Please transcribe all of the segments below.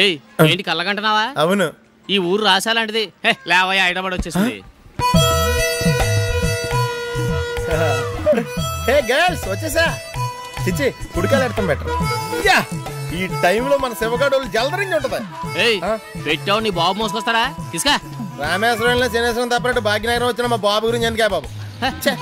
ఏయ్ ఏంటి కళ్ళగంటున్నావా అవును ఈ ఊరు రాసాలాంటిది హే, లేవయ్య హైదరాబాద్ వచ్చేసింది హే గర్ల్స్ వచ్చేసా చిచ్చి కుడికాయలు ఎడతాం బెటర్ యా ఈ టైంలో మన శివగాడు జలదరించి ఉంటది ఏయ్ ఆ? పెట్టావు నీ బాబు మోసుకొస్తాడా తీసుకా రామేశ్వరంలో శనేశ్వరం తప్పనట్టు భాగ్యనగరం వచ్చిన మా బాబు గురించి ఎందుకే బాబు హ. ఛే.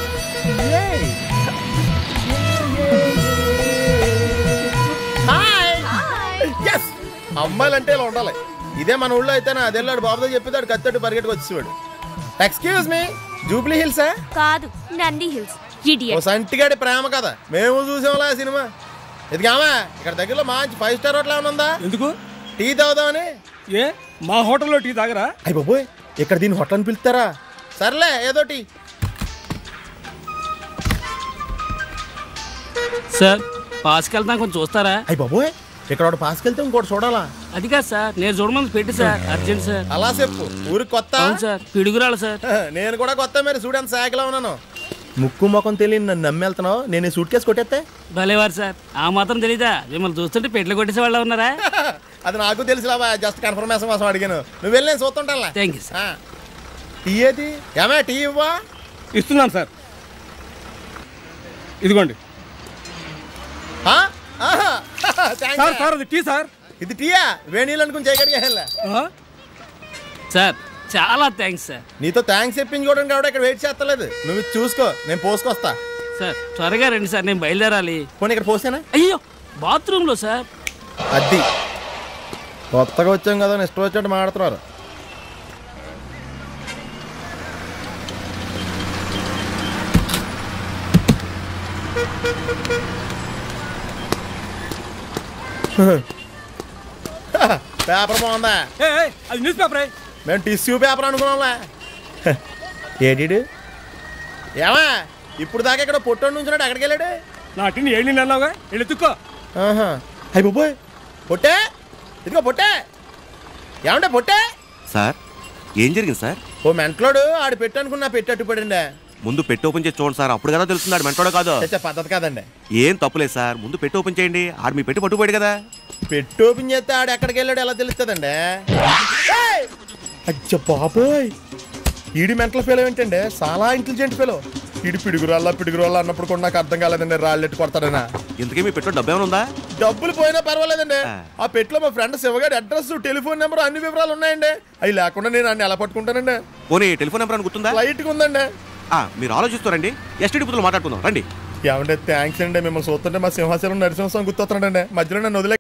హాయ్. Yes. అమ్మాయిలంటే ఇలా ఉండాలి ఇదే మన ఊళ్ళో అయితే నా అదెళ్ళాడు బాబుతో చెప్పేదాడు కత్తట్టు పరిగెట్టుకు వచ్చేవాడు ఎక్స్క్యూజ్ మీ జూబ్లీ హిల్సా కాదు నంది హిల్స్ ఓ ఇడియట్ సంటిగాడి ప్రేమ కదా మేము చూసాంలా ఆ సినిమా ఇదిగామా ఇక్కడ దగ్గరలో మంచి ఫైవ్ స్టార్ హోటల్ ఏమైనా ఉందా ఎందుకు టీ తాగుదామని ఏ మా హోటల్లో టీ తాగరా అయ్యి బాబోయ్ ఇక్కడ దీన్ని హోటల్ అని పిలుస్తారా సర్లే ఏదో టీ సార్ పాస్కి వెళ్తాం కొంచెం చూస్తారా అయ్యి బాబోయ్ ఇక్కడ ఒకటి పాసుకెళ్తే ఇంకోటి చూడాలా అది కాదు సార్ నేను చూడమని పెట్టి సార్ అర్జెంట్ సార్ అలా చెప్పు ఊరికి కొత్త అవును సార్ పిడుగురాలు సార్ నేను కూడా కొత్త మరి చూడని సాగిలా ఉన్నాను ముక్కు ముఖం తెలియని నన్ను నమ్మి వెళ్తున్నావు నేను సూట్ కేసు కొట్టేస్తే భలేవారు సార్ ఆ మాత్రం తెలీదా మిమ్మల్ని చూస్తుంటే పెట్లు కొట్టేసే వాళ్ళు ఉన్నారా అది నాకు తెలుసులావా జస్ట్ కన్ఫర్మేషన్ కోసం అడిగాను నువ్వు వెళ్ళి నేను చూస్తుంటానులే థ్యాంక్ యూ సార్ ఆ. టీ ఏది ఏమే టీ ఇవ్వా ఇస్తున్నాను సార్ ఇదిగోండి ఆ? ఆహా. Thanks, sir sir. సార్ అది టీ సార్ ఇది టీయా వేణీళ్ళు అనుకుని చేయగలిగా ఆ? సార్ చాలా థ్యాంక్స్ సార్ నీతో థ్యాంక్స్ చెప్పించుకోవడానికి కూడా ఇక్కడ వెయిట్ చేస్తలేదు నువ్వు ఇది చూసుకో నేను పోసుకొస్తా సార్ త్వరగా రండి సార్ నేను బయలుదేరాలి పోనీ ఇక్కడ పోసానా అయ్యో బాత్రూంలో సార్ అద్ది కొత్తగా వచ్చాం కదా ఇష్టం వచ్చినట్టు మాడుతున్నారు పేపర్ బాగుందా ఏ ఏ, అది న్యూస్ పేపరే మేము టిష్యూ పేపర్ అనుకున్నాంలే ఏడీడు ఏమా ఇప్పుడు దాకా ఇక్కడ పొట్టోడు నుంచున్నాడు ఎక్కడికి వెళ్ళాడు నా టీని ఏళ్ళు నెలవుగా వెళ్ళి తుక్కో ఆహా అయ్యి బాబోయ్ పొట్టే ఇదిగో పొట్టే ఏమంటే పొట్టే సార్ ఏం జరిగింది సార్ ఓ మెంట్లోడు ఆడు పెట్టు అనుకున్నా పెట్టట్టు పడిండే ముందు పెట్టి ఓపెన్ చేసి చూడండి సార్ అప్పుడు కదా తెలుస్తుంది ఆడు మెంటోడో కాదో చచ్చా పద్ధతి కాదండి ఏం తప్పులేదు సార్ ముందు పెట్టి ఓపెన్ చేయండి ఆడు మీ పెట్టి పట్టుకుపోయాడు కదా పెట్టి ఓపెన్ చేస్తే ఆడు ఎక్కడికి వెళ్ళాడు ఎలా తెలుస్తుందండి అచ్చ బాబోయ్ ఈడి మెంటల్ ఫెలో ఏంటండి చాలా ఇంటెలిజెంట్ ఫెలో ఈడి పిడుగురాళ్ళ పిడుగురాళ్ళ అన్నప్పుడు కూడా నాకు అర్థం కాలేదండి రాళ్ళెట్టు కొడతాడనా ఇంతకీ మీ పెట్టో డబ్బు ఏమైనా ఉందా డబ్బులు పోయినా పర్వాలేదండి ఆ. ఆ పెట్లో మా ఫ్రెండ్ శివగారి అడ్రస్ టెలిఫోన్ నెంబర్ అన్ని వివరాలు ఉన్నాయండి అవి లేకుండా నేను అన్ని ఎలా పట్టుకుంటానండి పోనీ టెలిఫోన్ నెంబర్ అని గుర్తుందా లైట్గా ఉందండి ఆ, మీరు ఆలోచిస్తారండి ఎస్టీడీ బుద్ధులు మాట్లాడుకుందాం రండి ఏమంటే థ్యాంక్స్ అండి మిమ్మల్ని చూస్తుంటే మా సింహాచలం నరసింహస్వామి గుర్తొస్తున్నాడండి మధ్యలో నన్ను వదిలే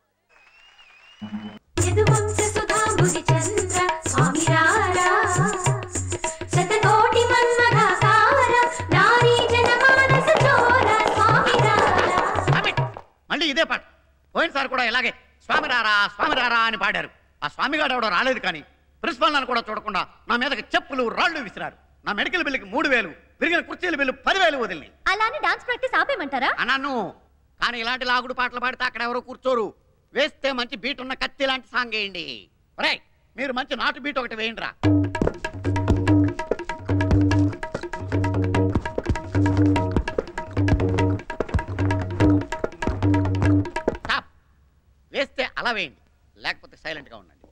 యదువంశ సుధాంబుది చంద్ర స్వామిరారా శతకోటి మన్మథాకార నారీ జనమానస చోర స్వామిరారా ఆమె! మళ్ళీ ఇదే పాట పోయినసారి కూడా ఇలాగే స్వామి రారా స్వామి రారా అని పాడారు ఆ స్వామిగాడు ఎవడో రాలేదు కానీ ప్రిన్సిపల్ నన్ను కూడా చూడకుండా నా మీదకి చెప్పులు రాళ్ళు విసిరారు నా మెడికల్ బిల్లుకి మూడు వేలు విరిగిన కుర్చీల బిల్లు పదివేలు వదిలి అలానే డాన్స్ ప్రాక్టీస్ ఆపేమంటారా అన్నాను కానీ ఇలాంటి లాగుడు పాటలు పాడితే అక్కడ ఎవరో కూర్చోరు వేస్తే మంచి బీట్ ఉన్న కత్తి లాంటి సాంగ్ వేయండి ఒరేయ్ మీరు మంచి నాటు బీట్ ఒకటి వేయండి రా స్టాప్. వేస్తే అలా వేయండి లేకపోతే సైలెంట్ గా ఉండండి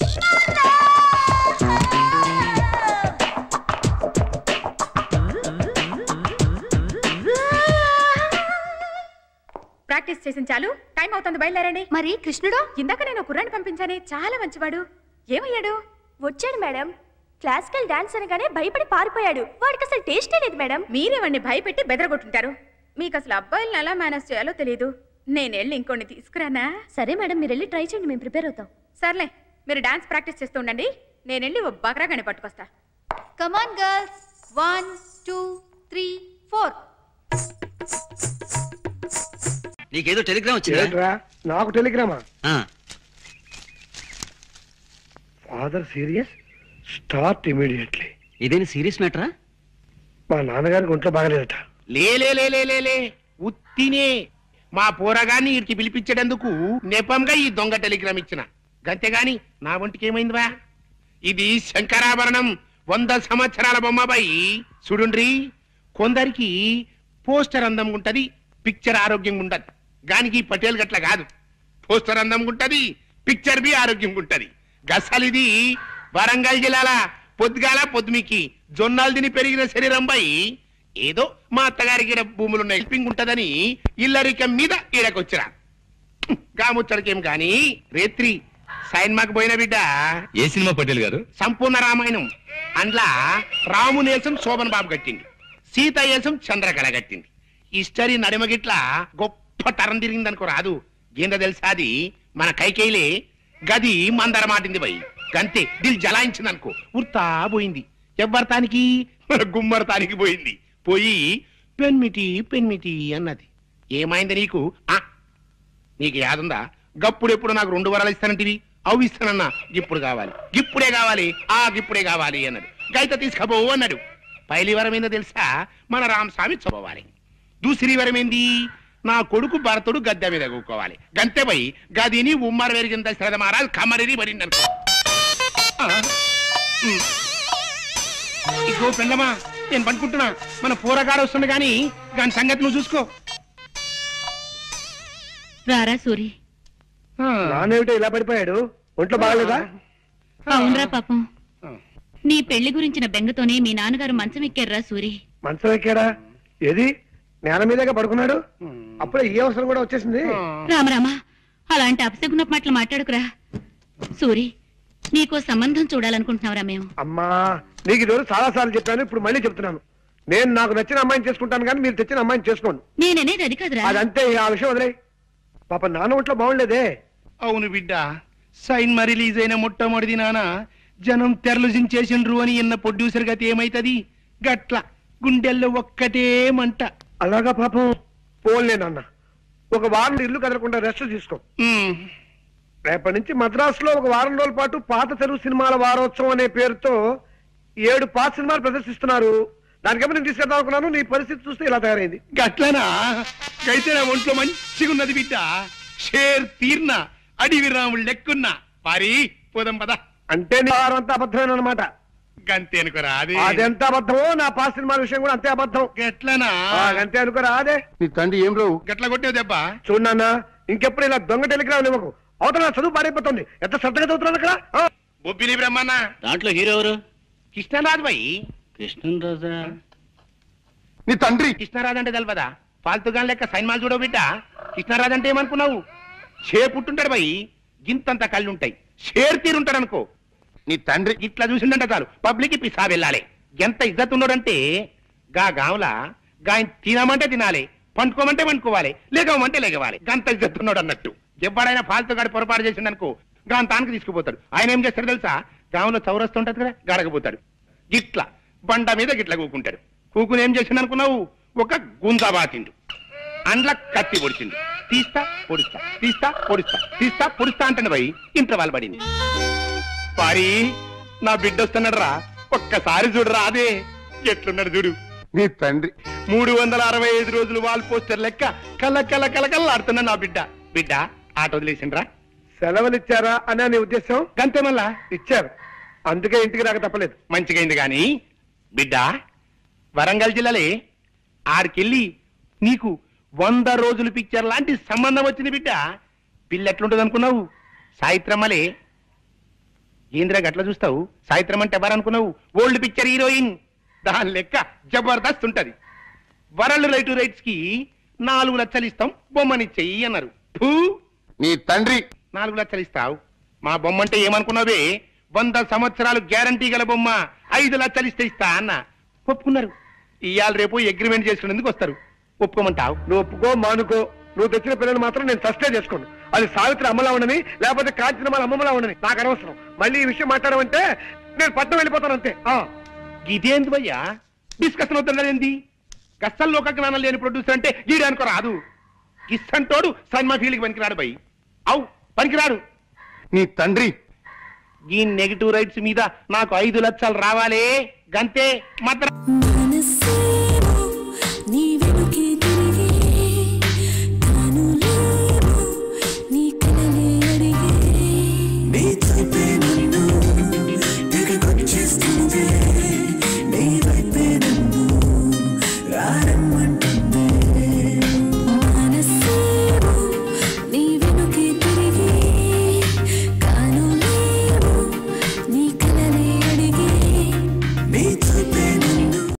ప్రాక్టీస్ చేసిన చాలు టైం అవుతుంది బయలుదేరండి మరి కృష్ణుడు ఇందాక నేను కుర్రాన్ని పంపించానే చాలా మంచివాడు ఏమయ్యాడు వచ్చాడు మేడం క్లాసికల్ డాన్స్ అనగానే భయపడి పారిపోయాడు వాడికి అసలు టేస్టే లేదు మేడం మీరే వాడిని భయపెట్టి బెదరగొట్టుంటారు మీకు అసలు అబ్బాయిలను ఎలా మేనేజ్ చేయాలో తెలియదు నేను వెళ్ళి ఇంకొన్ని తీసుకురానా సరే మేడం మీరు వెళ్ళి ట్రై చేయండి మేము ప్రిపేర్ అవుతాం సర్లే మీరు డాన్స్ ప్రాక్టీస్ చేస్తూ ఉండండి నేను వెళ్ళి ఓ బకరాగాని పట్టుకొస్తా come on girls one two three four నీకేదో టెలిగ్రామ్ వచ్చిందా నాకు టెలిగ్రామా ఆ. ఫాదర్ సీరియస్ స్టార్ట్ ఇమీడియట్లీ ఇదేని సీరియస్ మ్యాటరా మా నాన్నగారికి ఒంట్లో బాగలేదట లే లే లే లే లే లే ఉత్తినే మా పోరగాన్ని ఇరికి పిలిపించేటందుకు నెపంగా ఈ దొంగ టెలిగ్రామ్ ఇచ్చిన గంతేగాని నా ఒంటికి ఏమైందివా ఇది శంకరాభరణం వంద సంవత్సరాల బొమ్మబాయి చూడుండ్రి కొందరికి పోస్టర్ అందంగా ఉంటది పిక్చర్ ఆరోగ్యంగా ఉండదు గానికి ఈ పటేల్ గట్ల కాదు పోస్టర్ అందంగా ఉంటది పిక్చర్ బి ఆరోగ్యం ఉంటది గసలిది వరంగల్ జిల్లాల పొద్దుగాల పొద్దుమికి జొన్నాలు తిని పెరిగిన శరీరం పై ఏదో మా అత్తగారికి ఈడ భూములున్న హెల్పింగ్ ఉంటదని ఇల్లరికం మీద ఈడకొచ్చిరా గాముచ్చడికేం గాని రేత్రి సైన్మాకు పోయిన బిడ్డ ఏ సినిమా పటేల్ గారు సంపూర్ణ రామాయణం అండ్లా రామునేసం శోభన్ బాబు కట్టింది సీత వేసం చంద్రకళ కట్టింది హిస్టరీ నడిమగిట్ల గొప్ప తరం తిరిగిందనుకో రాదు ఏందో తెలుసా అది మన కైకేయిలే గది మందర మాటింది పోయి గంతే దిల్ జలాయించింది అనుకో ఉర్తా పోయింది ఎవ్వరతానికి మన గుమ్మరతానికి పోయింది పోయి పెన్మిటి పెన్మిటి అన్నది ఏమైంది నీకు ఆ నీకు యాదుందా గప్పుడెప్పుడు నాకు రెండు వరాలు ఇస్తానంటివి అవి ఇస్తానన్నా ఇప్పుడు కావాలి ఇప్పుడే కావాలి ఆ ఇప్పుడే కావాలి అన్నాడు గైత తీసుకపోవు అన్నాడు పైలి వరం ఏందో తెలుసా మన రామస్వామి చదవాలి దూసరి వరం ఏంది నా కొడుకు భరతుడు గద్దె మీద కూకోవాలి గంతే పోయి గదిని ఉమ్మర వెరిగిన శ్రద్ధ మహారాజ్ కమరిని పడింది అనుకో ఆ, ఉమ్. ఇగో పెళ్ళమా నేను పనుకుంటున్నా మన పూరగాడు వస్తుంది కానీ దాని సంగతి నువ్వు చూసుకో రారా సూరి నానేమిటో ఇలా పడిపోయాడు ఒంట్లో బాగలేదా అవునరా పాపం నీ పెళ్లి గురించిన బెంగతోనే మీ నాన్నగారు మంచం ఎక్కారురా సూరి మంచం ఎక్కాడా ఏది నేల మీదేగా పడుకున్నాడు అప్పుడే ఈ అవసరం కూడా వచ్చేసింది రామరామా అలాంటి అపశకున మాటలు మాట్లాడుకురా సూరి నీకో సంబంధం చూడాలనుకుంటున్నావురా మేము అమ్మా నీకు ఇదివరకు చాలా సార్లు చెప్పాను ఇప్పుడు మళ్ళీ చెప్తున్నాను నేను నాకు నచ్చిన అమ్మాయిని చేసుకుంటాను కానీ మీరు తెచ్చిన అమ్మాయిని చేసుకోండి నేననేది అది కాదురా అదంతే ఇక ఆ విషయం వదిలే పాప నాన్న ఒంట్లో బాగుండేదే అవును బిడ్డ సైన్మా రిలీజ్ అయిన మొట్టమొదటి నాన్న జనం తెరలు జించేసిండ్రు అని ఇన్న ప్రొడ్యూసర్ గతి ఏమైతది గట్ల గుండెల్లో ఒక్కటే మంట అలాగా పాపం పోన్లే నాన్న ఒక వారం ఇల్లు కదలకుండా రెస్ట్ తీసుకో రేపటి నుంచి మద్రాసులో ఒక వారం రోజుల పాటు పాత తెలుగు సినిమాల వారోత్సవం అనే పేరుతో ఏడు పాత సినిమాలు ప్రదర్శిస్తున్నారు దానికేమో నేను తీసుకెళ్దాం అనుకున్నాను నీ పరిస్థితి చూస్తే ఇలా తయారైంది గట్లనా అయితే నా ఒంట్లో మంచిగా ఉన్నది బిడ్డ షేర్ తీర్న అడివి రాముడు లెక్కున్నా పారి పోదాం పద అంటే నీ వారం అంతా అబద్ధమైన అనమాట గంతే అనుకోరా అది అదెంత అబద్ధమో నా పాత సినిమాల విషయం కూడా అంతే అబద్ధం గట్లనా ఆ, అంతే అనుకోరా అదే నీ తండ్రి ఏం రావు గట్ల కొట్టావు దెబ్బ చూడన్న ఇంకెప్పుడు ఇలా దొంగ టెలిగ్రామ్ ఇవ్వకు అవతల నా చదువు పాడైపోతుంది ఎంత శ్రద్ధగా చదువుతున్నాను అక్కడ ఆ. బొబ్బిలి బ్రహ్మన్న దాంట్లో హీరో ఎవరు కృష్ణరాజు బాయి కృష్ణరాజా నీ తండ్రి కృష్ణరాజు అంటే తెలవదా ఫాల్తుగా లెక్క సైన్మాలు చూడవు బిడ్డ కృష్ణరాజు అంటే ఏమనుకున్నావు షే పుట్టుంటాడు బాయి గింతంత కళ్ళు ఉంటాయి షేర్ తీరుంటాడు అనుకో నీ తండ్రి ఇట్లా చూసిందంట చాలు పబ్లిక్ పిసా వెళ్ళాలి ఎంత ఇజ్జత్ ఉన్నాడంటే గా గావుల గా ఆయన తినమంటే తినాలి పండుకోమంటే పండుకోవాలి లేకమంటే లేకవాలి గంత ఇజ్జత్ ఉన్నాడు అన్నట్టు ఎవడైనా ఫాల్తుగాడు పొరపాటు చేసిండనుకో గాని తానికి తీసుకుపోతాడు ఆయన ఏం చేస్తాడు తెలుసా గాంలో చౌరస్తూ ఉంటది కదా గడకపోతాడు గిట్ల బండ మీద గిట్ల కూకుంటాడు కూకుని ఏం చేసిండు అనుకున్నావు ఒక గుంజా బాతిండు అండ్ల కత్తి పొడిచిండు తీస్తా పొడుస్తా తీస్తా పొడుస్తా తీస్తా పొడుస్తా అంటాడు భయ్ ఇంటర్వాల్ పడింది పారి నా బిడ్డ వస్తున్నాడు రా ఒక్కసారి చూడరా అదే ఎట్లున్నాడు చూడు నీ తండ్రి మూడు వందల అరవై ఐదు రోజులు వాల్ పోస్టర్ లెక్క కల కల కల కల ఆడుతున్నా నా బిడ్డ బిడ్డ ఆట వదిలేసిండ్రా సెలవులు ఇచ్చారా అని నీ ఉద్దేశం గంతే మళ్ళా ఇచ్చారు అందుకే ఇంటికి రాక తప్పలేదు మంచిగైంది గాని బిడ్డ వరంగల్ జిల్లాలే ఆడికెళ్ళి నీకు వంద రోజులు పిక్చర్ లాంటి సంబంధం వచ్చింది బిడ్డ పిల్ల ఎట్లుంటది అనుకున్నావు సాయిత్రమ్మలే ఏంద్రా గట్ల చూస్తావు సాయిత్రం అంటే ఎవరనుకున్నావు ఓల్డ్ పిక్చర్ హీరోయిన్ దాని లెక్క జబర్దస్త్ ఉంటది వరల్డ్ రైట్ రైట్స్ కి నాలుగు లక్షలు ఇస్తాం బొమ్మని చెయ్యి అన్నారు ఫూ, నీ తండ్రి నాలుగు లక్షలు ఇస్తావు మా బొమ్మ అంటే ఏమనుకున్నావే వంద సంవత్సరాలు గ్యారంటీ గల బొమ్మ ఐదు లక్షలు ఇస్తే ఇస్తా అన్న ఒప్పుకున్నారు ఇవాళ రేపు అగ్రిమెంట్ చేసుకునేందుకు వస్తారు ఒప్పుకోమంటావు నువ్వు ఒప్పుకో మానుకో నువ్వు తెచ్చిన పిల్లలు మాత్రం నేను సస్టే చేసుకోను అది సావిత్రి అమ్మలా ఉండని లేకపోతే కాంచనమాల అమ్మలా ఉండని నాకు అనవసరం మళ్ళీ ఈ విషయం మాట్లాడమంటే నేను పట్టణం వెళ్ళిపోతాను అంతే ఆ. ఇదేంది భయ్యా డిస్కషన్ అవుతున్నదేంది గస్తల్లో ఒక జ్ఞానం లేని ప్రొడ్యూసర్ అంటే ఈడు అనుకో రాదు ఇస్సంటోడు సన్మా ఫీల్డ్కి పనికిరాడు భయ్ అవు పనికిరాడు నీ తండ్రి ఈ నెగిటివ్ రైట్స్ మీద నాకు ఐదు లక్షలు రావాలే గంతే మాత్రం